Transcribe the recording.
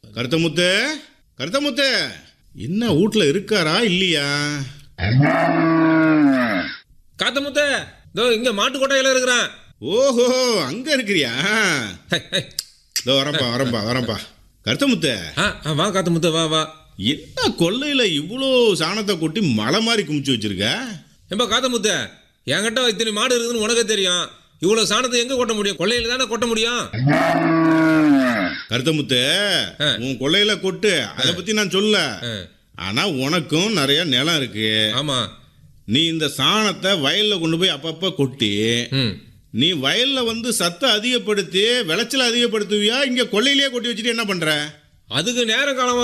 கருத்தமுத்து கருத்தமுத்து என்ன வீட்ல இருக்காரா இல்லையா காத்தமுத்த இதோ இங்க மாட்டு கொட்டையில இருக்கிறான் ஓஹோ அங்க இருக்கிறியா ஹை, ஹை. இதோ வரப்பா வரப்பா வரப்பா கருத்தமுத்து ஆ, ஆ, வா காத்தமுத்த வா வா என்ன கொல்லையில இவ்வளோ சாணத்தை கொட்டி மலை மாதிரி குமிச்சு வச்சிருக்க ஏம்பா காத்தமுத்த என்கிட்ட இத்தனை மாடு இருக்குதுன்னு உனக்கே தெரியும் இவ்வளவு சாணத்தை எங்க கொட்ட முடியும் கொள்ளையில தானே கொட்ட முடியும் கருத்தமுத்து ஆ. உன் கொல்லையில கொட்டு அதை பத்தி நான் சொல்ல ஆ, ஆனா உனக்கும் நிறைய நிலம் இருக்கு ஆமா நீ இந்த சாணத்தை வயல்ல கொண்டு போய் அப்பப்ப கொட்டி ம் நீ வயல்ல வந்து சத்தை அதிகப்படுத்தி விளைச்சலை அதிகப்படுத்துவியா இங்க கொல்லையிலேயே கொட்டி வச்சுட்டு என்ன பண்ற அதுக்கு நேரம் காலம்